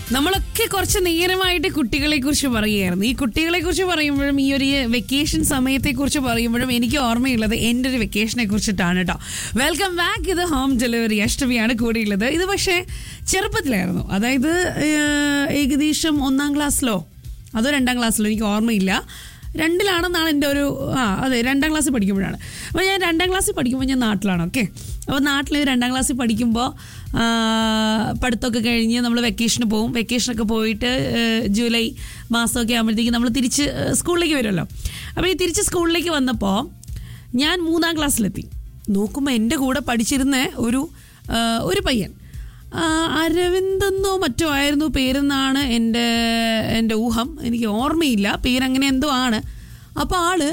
നമ്മളൊക്കെ കുറച്ച് നേരമായിട്ട് കുട്ടികളെ കുറിച്ച് പറയുകയായിരുന്നു ഈ കുട്ടികളെ കുറിച്ച് പറയുമ്പോഴും ഈ ഒരു വെക്കേഷൻ സമയത്തെ കുറിച്ച് പറയുമ്പോഴും എനിക്ക് ഓർമ്മയുള്ളത് എൻ്റെ ഒരു വെക്കേഷനെ കുറിച്ചിട്ടാണ് കേട്ടോ വെൽക്കം ബാക്ക് ഇത് ഹോം ഡെലിവറി അഷ്ടമിയാണ് കൂടിയുള്ളത് ഇത് പക്ഷേ ചെറുപ്പത്തിലായിരുന്നു അതായത് ഏഹ്, ഏകദേശം ഒന്നാം ക്ലാസ്സിലോ അതോ രണ്ടാം ക്ലാസ്സിലോ എനിക്ക് ഓർമ്മയില്ല രണ്ടിലാണെന്നാണ് എൻ്റെ ഒരു ആ അതെ രണ്ടാം ക്ലാസ്സിൽ പഠിക്കുമ്പോഴാണ് അപ്പോൾ ഞാൻ രണ്ടാം ക്ലാസ്സിൽ പഠിക്കുമ്പോൾ ഞാൻ നാട്ടിലാണ് ഓക്കെ അപ്പോൾ നാട്ടിൽ രണ്ടാം ക്ലാസ്സിൽ പഠിക്കുമ്പോൾ ആ, പഠിത്തമൊക്കെ കഴിഞ്ഞ് നമ്മൾ വെക്കേഷന് പോകും വെക്കേഷനൊക്കെ പോയിട്ട് ഏഹ്, ജൂലൈ മാസമൊക്കെ ആകുമ്പോഴത്തേക്ക് നമ്മൾ തിരിച്ച് ഏഹ്, സ്കൂളിലേക്ക് വരുമല്ലോ അപ്പോൾ ഈ തിരിച്ച് സ്കൂളിലേക്ക് വന്നപ്പോൾ ഞാൻ മൂന്നാം ക്ലാസ്സിലെത്തി നോക്കുമ്പോൾ എൻ്റെ കൂടെ പഠിച്ചിരുന്ന ഒരു ആ, ഒരു പയ്യൻ ആ, അരവിന്ദെന്നോ മറ്റോ ആയിരുന്നു പേരെന്നാണ് എൻ്റെ എൻ്റെ ഊഹം എനിക്ക് ഓർമ്മയില്ല പേരങ്ങനെ എന്തോ ആണ് അപ്പോൾ ആള്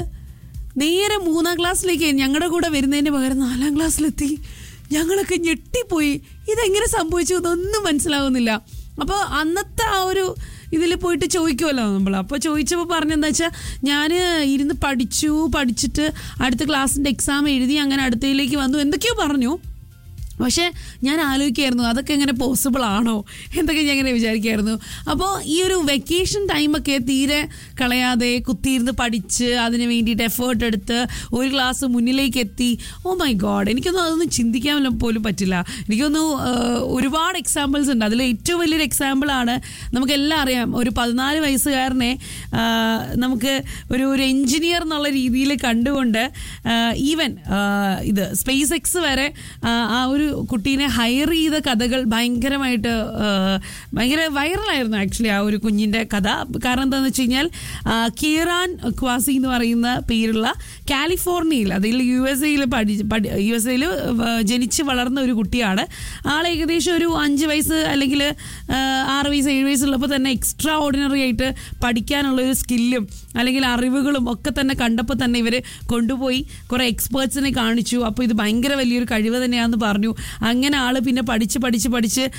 നേരെ മൂന്നാം ക്ലാസ്സിലേക്ക് ഞങ്ങളുടെ കൂടെ വരുന്നതിന് പകരം നാലാം ക്ലാസ്സിലെത്തി ഞങ്ങളൊക്കെ ഞെട്ടിപ്പോയി ഇതെങ്ങനെ സംഭവിച്ചു എന്നൊന്നും മനസ്സിലാവുന്നില്ല അപ്പോൾ അന്നത്തെ ആ ഒരു ഇതിൽ പോയിട്ട് ചോദിക്കുമല്ലോ നമ്മൾ അപ്പോൾ ചോദിച്ചപ്പോൾ പറഞ്ഞെന്താ വെച്ചാൽ ഞാൻ ഇരുന്ന് പഠിച്ചു പഠിച്ചിട്ട് അടുത്ത ക്ലാസ്സിൻ്റെ എക്സാം എഴുതി അങ്ങനെ അടുത്തതിലേക്ക് വന്നു എന്തൊക്കെയോ പറഞ്ഞു പക്ഷേ ഞാൻ ആലോചിക്കായിരുന്നു അതൊക്കെ എങ്ങനെ പോസിബിൾ ആണോ എന്തൊക്കെ ഞാൻ ഇങ്ങനെ വിചാരിക്കായിരുന്നു അപ്പോൾ ഈ ഒരു വെക്കേഷൻ ടൈമൊക്കെ തീരെ കളയാതെ കുത്തിയിരുന്ന് പഠിച്ച് അതിന് വേണ്ടിയിട്ട് എഫേർട്ട് എടുത്ത് ഒരു ക്ലാസ് മുന്നിലേക്ക് എത്തി ഓ മൈ ഗോഡ് എനിക്കൊന്നും അതൊന്നും ചിന്തിക്കാൻ പോലും പറ്റില്ല എനിക്കൊന്ന് ഒരുപാട് എക്സാമ്പിൾസ് ഉണ്ട് അതിൽ ഏറ്റവും വലിയൊരു എക്സാമ്പിളാണ് നമുക്കെല്ലാം അറിയാം ഒരു പതിനാല് വയസ്സുകാരനെ ആ, നമുക്ക് ഒരു ഒരു എഞ്ചിനീയർ എന്നുള്ള രീതിയിൽ കണ്ടുകൊണ്ട് ഈവൻ ഇത് സ്പേസ് എക്സ് വരെ ആ, ആ ഒരു കുട്ടീനെ ഹയർ ചെയ്ത കഥകൾ ഭയങ്കരമായിട്ട് ആ, ഭയങ്കര വൈറലായിരുന്നു ആക്ച്വലി ആ ഒരു കുഞ്ഞിൻ്റെ കഥ കാരണം എന്താണെന്ന് വെച്ച് കഴിഞ്ഞാൽ ആ, കീറാൻ ക്വാസി എന്ന് പറയുന്ന പേരുള്ള കാലിഫോർണിയയിൽ അതിൽ യു എസ് എയിൽ പഠി പഠി യു എസ് എയിൽ ജനിച്ച് വളർന്ന ഒരു കുട്ടിയാണ് ആൾ ഏകദേശം ഒരു അഞ്ച് വയസ്സ് അല്ലെങ്കിൽ ആറ് വയസ്സ് ഏഴ് വയസ്സുള്ളപ്പോൾ തന്നെ എക്സ്ട്രാ ഓർഡിനറി ആയിട്ട് പഠിക്കാനുള്ള ഒരു സ്കില്ലും അല്ലെങ്കിൽ അറിവുകളും ഒക്കെ തന്നെ കണ്ടപ്പോൾ തന്നെ ഇവർ കൊണ്ടുപോയി കുറേ എക്സ്പേർട്സിനെ കാണിച്ചു അപ്പോൾ ഇത് ഭയങ്കര വലിയൊരു കഴിവ് തന്നെയാണെന്ന് പറഞ്ഞു അങ്ങനെ ആൾ പിന്നെ പഠിച്ച് പഠിച്ച് പഠിച്ച്